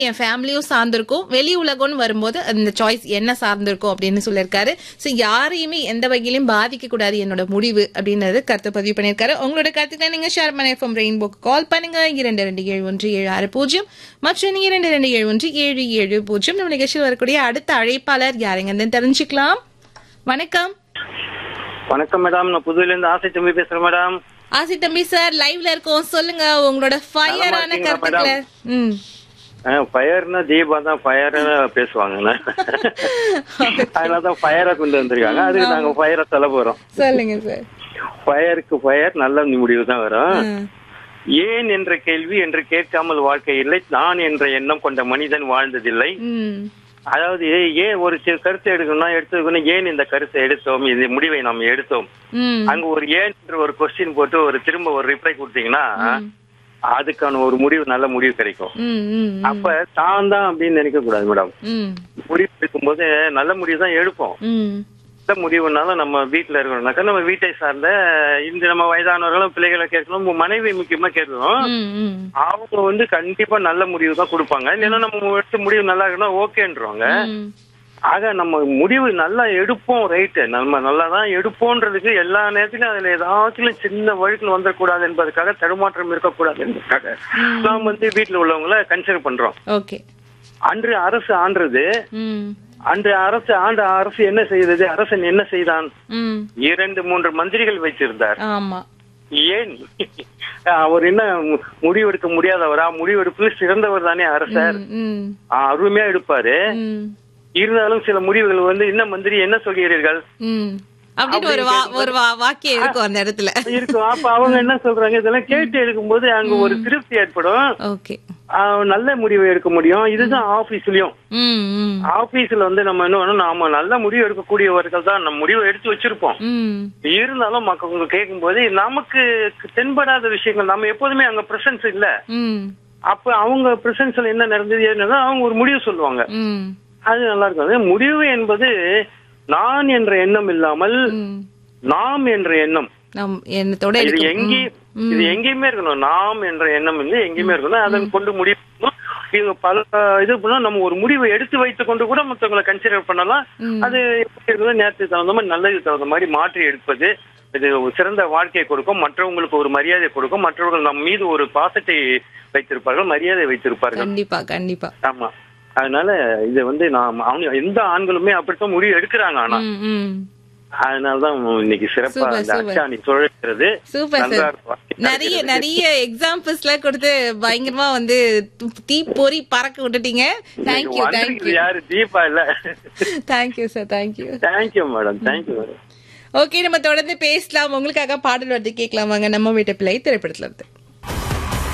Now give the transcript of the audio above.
என் ஃபேமிலியும் சார்ந்திருக்கும் வெளி உலகம்னு வரும்போது அந்த சாய்ஸ் என்ன சார்ந்திருக்கும் அப்படின்னு சொல்லியிருக்காரு ஸோ யாரையுமே எந்த வகையிலும் பாதிக்க கூடாது என்னோட முடிவு அப்படின்றது கருத்து பதிவு பண்ணியிருக்காரு உங்களோட கருத்துக்களை நீங்க ஷேர் பண்ண எஃப்எம் ரெயின்போக்கு கால் பண்ணுங்க இரண்டு ரெண்டு ஏழு ஒன்று ஏழு ஆறு பூஜ்ஜியம் மற்றும் இரண்டு ரெண்டு ஏழு ஒன்று ஏழு ஏழு பூஜ்ஜியம் நம்ம நிகழ்ச்சியில் வரக்கூடிய அடுத்த அழைப்பாளர் யாருங்க தெரிஞ்சுக்கலாம் வணக்கம் வணக்கம் மேடம் நான் புதுவையில இருந்து ஆசை தம்பி பேசுறேன் மேடம் ஆசி தம்பி சார் லைவ்ல இருக்கோம் சொல்லுங்க உங்களோட ஃபயரான இருக்கீங்களா, கருத்துக்களை ம் ஃபயர்னா தீபா தான் ஃபயர்னு பேசுவாங்க அதனாலதான் ஃபயரை கொண்டு வந்திருக்காங்க அதுக்கு நாங்க ஃபயரை சொல்ல போறோம் சொல்லுங்க சார் ஃபயருக்கு ஃபயர் நல்ல முடிவு தான் வரும் ஏன் என்ற கேள்வி என்று கேட்காமல் வாழ்க்கை இல்லை நான் என்ற எண்ணம் கொண்ட மனிதன் வாழ்ந்ததில்லை ம் அதாவது ஏன் ஒரு சில கருத்தை எடுக்கணும்னா எடுத்துக்கணும் ஏன் இந்த கருத்தை எடுத்தோம் இந்த முடிவை நாம் எடுத்தோம் ம் அங்க ஒரு ஏன் என்ற ஒரு கொஸ்டின் போட்டு ஒரு திரும்ப ஒரு ரிப்ளை கொடுத்தீங்கன்னா அதுக்கான ஒரு முடிவு நல்ல முடிவு கிடைக்கும் ம் ம் அப்ப தான் தான் அப்படின்னு நினைக்க கூடாது மேடம் ம் முடிவு எடுக்கும்போது நல்ல முடிவு தான் எடுப்போம் ம் நல்ல முடிவுனாலும் நம்ம வீட்டுல இருக்கணும்னாக்கா நம்ம வீட்டை சார்ந்த இந்த நம்ம வயதானவர்களும் பிள்ளைகளை கேட்கணும் உங்க மனைவி முக்கியமா கேட்கணும் ம் ம் அவங்க வந்து கண்டிப்பா நல்ல முடிவு தான் கொடுப்பாங்க இல்லைன்னா நம்ம எடுத்த முடிவு நல்லா இருக்கணும் ஓகேன்றவாங்க ம் ஆக நம்ம முடிவு நல்லா எடுப்போம் ரைட்டு நம்ம நல்லா தான் எடுப்போன்றதுக்கு எல்லா நேரத்திலும் அதுல ஏதாச்சும் சின்ன வழுக்கில் வந்துடக்கூடாது என்பதற்காக தடுமாற்றம் இருக்கக்கூடாது என்பதற்காக நாம் வந்து வீட்டுல உள்ளவங்கள கன்சிடர் பண்றோம் ஓகே அன்று அரசு ஆன்றது ம் அன்று அரசு ஆண்ட அரசு என்ன செய்தது அரசன் என்ன செய்தான் ம் இரண்டு மூன்று மந்திரிகள் வைத்திருந்தார் ஆமா ஏன் அவர் என்ன மு- முடிவெடுக்க முடியாதவரா முடிவெடுப்பில் சிறந்தவர் தானே அரசர் ம், ம் ஆ, அருமையா எடுப்பாரு ம் இருந்தாலும் சில முடிவுகள் வந்து என்ன மந்திரி என்ன சொல்கிறீர்கள் ம் அப்படின்னு ஒரு வா ஒரு வா வாக்கியம் இருக்கும் அந்த இடத்துல இருக்கும் அப்ப அவங்க என்ன சொல்றாங்க இதெல்லாம் கேட்டு எடுக்கும்போது அங்க ஒரு திருப்தி ஏற்படும் ஓகே ஆ, நல்ல முடிவு எடுக்க முடியும் இதுதான் ஆபீஸ்லயும் ம் ம் ஆபீஸ்ல வந்து நம்ம என்ன பண்ணணும் நாம நல்ல முடிவு எடுக்கக்கூடியவர்கள் தான் நம்ம முடிவை எடுத்து வச்சிருப்போம் ம் இருந்தாலும் மக்கள் கேட்கும் போது நமக்கு தென்படாத விஷயங்கள் நம்ம எப்போதுமே அங்க பிரசன்ஸ் இல்ல ம் அப்ப அவங்க பிரசன்ஸ்ல என்ன நடந்தது என்னதோ அவங்க ஒரு முடிவு சொல்லுவாங்க ம் அது நல்லா இருக்கும் அது முடிவு என்பது நான் என்ற எண்ணம் இல்லாமல் ம் நாம் என்ற எண்ணம் நம் எண்ணத்தோட இது இருக்கும் எங்கேயும் இது எங்கேயுமே இருக்கணும் நாம் என்ற எண்ணம் வந்து எங்கேயுமே இருக்கணும் அதன் கொண்டு முடிவு பண்ணணும். இது பல இது பண்ணா நம்ம ஒரு முடிவை எடுத்து வைத்துக் கொண்டு கூட மத்தவங்களை கன்சிடர் பண்ணலாம் அது எப்படி இருக்குதோ நேரத்துக்கு தகுந்த மாதிரி நல்லதுக்கு தகுந்த மாதிரி மாற்றி எடுப்பது இது ஒரு சிறந்த வாழ்க்கையை கொடுக்கும் மற்றவங்களுக்கு ஒரு மரியாதை கொடுக்கும் மற்றவர்கள் நம் மீது ஒரு பாசத்தை வைத்திருப்பார்கள் மரியாதை வைத்திருப்பார்கள் கண்டிப்பா கண்டிப்பா ஆமா அதனால இது வந்து நான் அவங்க எந்த ஆண்களுமே அப்படித்தான் முடிவு எடுக்கிறாங்க ஆனா ம் ம் அதனாலதான் இன்னைக்கு சிறப்பா Super, அந்த super. அச்சாணி சுழற்கிறது சூப்பர் நல்லா சார் இருக்கும். நிறைய நிறைய எக்ஸாம்பிள்ஸ்லாம் கொடுத்து பயங்கரமா வந்து து- தீ பொறி பறக்க விட்டுட்டீங்க தேங்க்யூ வந்திருக்குது தேங்க்யூ யாரு தீபா இல்ல thank you sir thank you thank you madam thank you madam okay நம்ம தொடர்ந்து பேசலாம் உங்களுக்காக பாடல் வந்து கேட்கலாம் வாங்க நம்ம வீட்டு பிள்ளை திரைப்படத்துல இருந்து